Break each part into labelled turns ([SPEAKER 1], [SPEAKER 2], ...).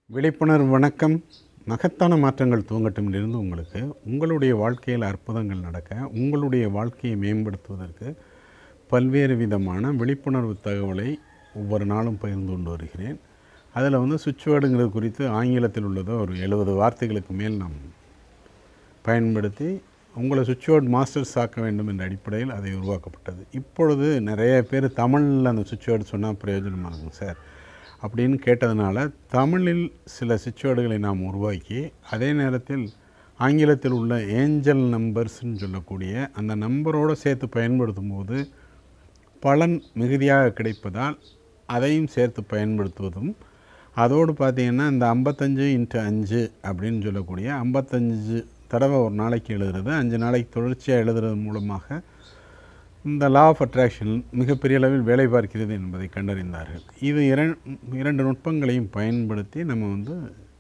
[SPEAKER 1] விழிப்புணர்வு வணக்கம் மகத்தான மாற்றங்கள் துவங்கட்டும் இருந்து உங்களுக்கு உங்களுடைய வாழ்க்கையில் அற்புதங்கள் நடக்க உங்களுடைய வாழ்க்கையை மேம்படுத்துவதற்கு பல்வேறு விதமான விழிப்புணர்வு தகவலை ஒவ்வொரு நாளும் பகிர்ந்து கொண்டு வருகிறேன் அதில் வந்து சுவிட்ச் வேர்டுங்கிறது குறித்து ஆங்கிலத்தில் உள்ளதோ ஒரு எழுபது வார்த்தைகளுக்கு மேல் நாம் பயன்படுத்தி உங்களை சுவிட்ச் வேர்ட் மாஸ்டர்ஸ் ஆக்க வேண்டும் என்ற அடிப்படையில் அதை உருவாக்கப்பட்டது இப்பொழுது நிறைய பேர் தமிழில் அந்த சுவிட்ச் வேர்டு சொன்னால் பிரயோஜனமாக இருக்கும் சார் அப்படின்னு கேட்டதுனால தமிழில் சில சுவிட்ச் வேர்டுகளை நாம் உருவாக்கி அதே நேரத்தில் ஆங்கிலத்தில் உள்ள ஏஞ்சல் நம்பர்ஸ்ன்னு சொல்லக்கூடிய அந்த நம்பரோடு சேர்த்து பயன்படுத்தும் போது பலன் மிகுதியாக கிடைப்பதால் அதையும் சேர்த்து பயன்படுத்துவதும் அதோடு பார்த்திங்கன்னா இந்த ஐம்பத்தஞ்சு இன்ட்டு அஞ்சு அப்படின்னு சொல்லக்கூடிய ஐம்பத்தஞ்சு தடவை ஒரு நாளைக்கு எழுதுறது அஞ்சு நாளைக்கு தொடர்ச்சியாக எழுதுறது மூலமாக இந்த லா ஆஃப் அட்ராக்ஷன் மிகப்பெரிய அளவில் வேலை பார்க்கிறது என்பதை கண்டறிந்தார்கள் இது இரண் இரண்டு நுட்பங்களையும் பயன்படுத்தி நம்ம வந்து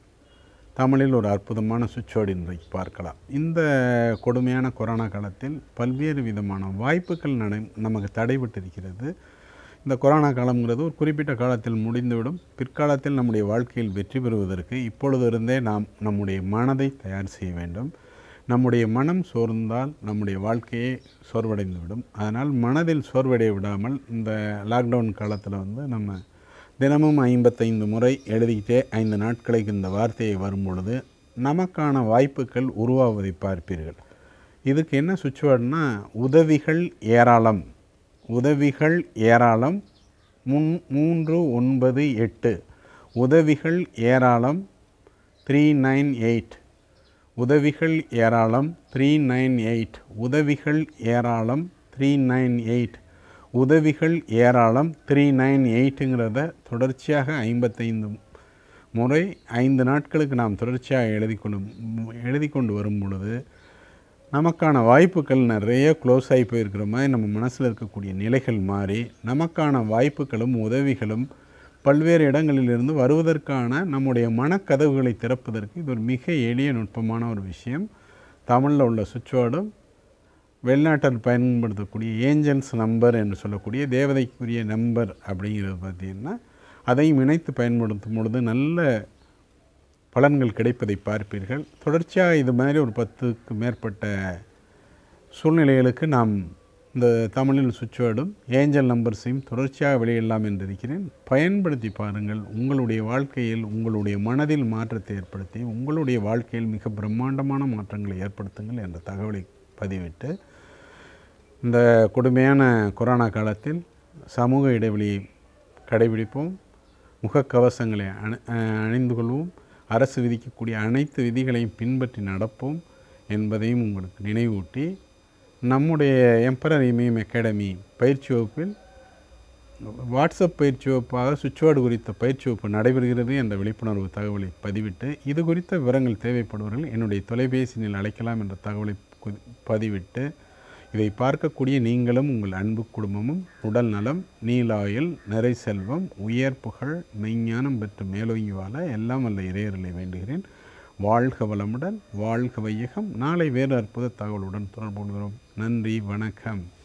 [SPEAKER 1] தமிழில் ஒரு அற்புதமான சுவிட்சோடு இன்றைக்கு பார்க்கலாம் இந்த கொடுமையான கொரோனா காலத்தில் பல்வேறு விதமான வாய்ப்புகள் நட நமக்கு தடைபட்டிருக்கிறது இந்த கொரோனா காலங்கிறது ஒரு குறிப்பிட்ட காலத்தில் முடிந்துவிடும் பிற்காலத்தில் நம்முடைய வாழ்க்கையில் வெற்றி பெறுவதற்கு இப்பொழுது இருந்தே நாம் நம்முடைய மனதை தயார் செய்ய வேண்டும் நம்முடைய மனம் சோர்ந்தால் நம்முடைய வாழ்க்கையே சோர்வடைந்துவிடும் அதனால் மனதில் சோர்வடைய விடாமல் இந்த லாக்டவுன் காலத்தில் வந்து நம்ம தினமும் ஐம்பத்தைந்து முறை எழுதிக்கிட்டே ஐந்து நாட்களுக்கு இந்த வார்த்தையை வரும் பொழுது நமக்கான வாய்ப்புகள் உருவாவதை பார்ப்பீர்கள் இதுக்கு என்ன சுவிட்ச் வேர்டுனா உதவிகள் ஏராளம் உதவிகள் ஏராளம் முன் மூன்று ஒன்பது எட்டு உதவிகள் ஏராளம் த்ரீ நைன் எயிட் உதவிகள் ஏராளம் த்ரீ நைன் எயிட் உதவிகள் ஏராளம் த்ரீ நைன் எயிட் உதவிகள் ஏராளம் த்ரீ நைன் எயிட்டுங்கிறத தொடர்ச்சியாக ஐம்பத்தைந்து முறை ஐந்து நாட்களுக்கு நாம் தொடர்ச்சியாக எழுதி கொண்டு எழுதி கொண்டு வரும் பொழுது நமக்கான வாய்ப்புகள் நிறைய க்ளோஸ் ஆகி போயிருக்கிற மாதிரி நம்ம மனசில் இருக்கக்கூடிய நிலைகள் மாறி நமக்கான வாய்ப்புகளும் உதவிகளும் பல்வேறு இடங்களிலிருந்து வருவதற்கான நம்முடைய மனக்கதவுகளை திறப்பதற்கு இது ஒரு மிக எளிய நுட்பமான ஒரு விஷயம் தமிழில் உள்ள சுவிட்சோடும் வெளிநாட்டில் பயன்படுத்தக்கூடிய ஏஞ்சல்ஸ் நம்பர் என்று சொல்லக்கூடிய தேவதைக்குரிய நம்பர் அப்படிங்கிறது பார்த்திங்கன்னா அதையும் இணைத்து பயன்படுத்தும் பொழுது நல்ல பலன்கள் கிடைப்பதை பார்ப்பீர்கள் தொடர்ச்சியாக இது மாதிரி ஒரு பத்துக்கு மேற்பட்ட சூழ்நிலைகளுக்கு நாம் இந்த தமிழில் சுவிட்ச் வேர்டும் ஏஞ்சல் நம்பர்ஸையும் தொடர்ச்சியாக வெளியிடலாம் என்று இருக்கிறேன் பயன்படுத்தி பாருங்கள் உங்களுடைய வாழ்க்கையில் உங்களுடைய மனதில் மாற்றத்தை ஏற்படுத்தி உங்களுடைய வாழ்க்கையில் மிக பிரம்மாண்டமான மாற்றங்களை ஏற்படுத்துங்கள் என்ற தகவலை பதிவிட்டு இந்த கொடுமையான கொரோனா காலத்தில் சமூக இடைவெளியை கடைபிடிப்போம் முகக்கவசங்களை அணி அணிந்து கொள்வோம் அரசு விதிக்கக்கூடிய அனைத்து விதிகளையும் பின்பற்றி நடப்போம் என்பதையும் உங்களுக்கு நினைவூட்டி நம்முடைய எம்பரர் இமயம் அகாடமி பயிற்சி வகுப்பில் வாட்ஸ்அப் பயிற்சி வகுப்பாக சுவிட்ச் வேர்டு குறித்த பயிற்சி வகுப்பு நடைபெறுகிறது என்ற விழிப்புணர்வு தகவலை பதிவிட்டு இது குறித்த விவரங்கள் தேவைப்படுவர்கள் என்னுடைய தொலைபேசியில் அழைக்கலாம் என்ற தகவலை பதிவிட்டு இதை பார்க்கக்கூடிய நீங்களும் உங்கள் அன்பு குடும்பமும் உடல் நலம் நீலாயில் நிறை செல்வம் உயர் புகழ் மெய்ஞானம் பெற்று மேலோங்கி வாழ எல்லாம் வல்ல இறையர்களை வேண்டுகிறேன் வாழ்க வளமுடன் வாழ்க வையகம் நாளை வேறு அற்புத தகவலுடன் தொடர்பு கொள்கிறோம் நன்றி வணக்கம்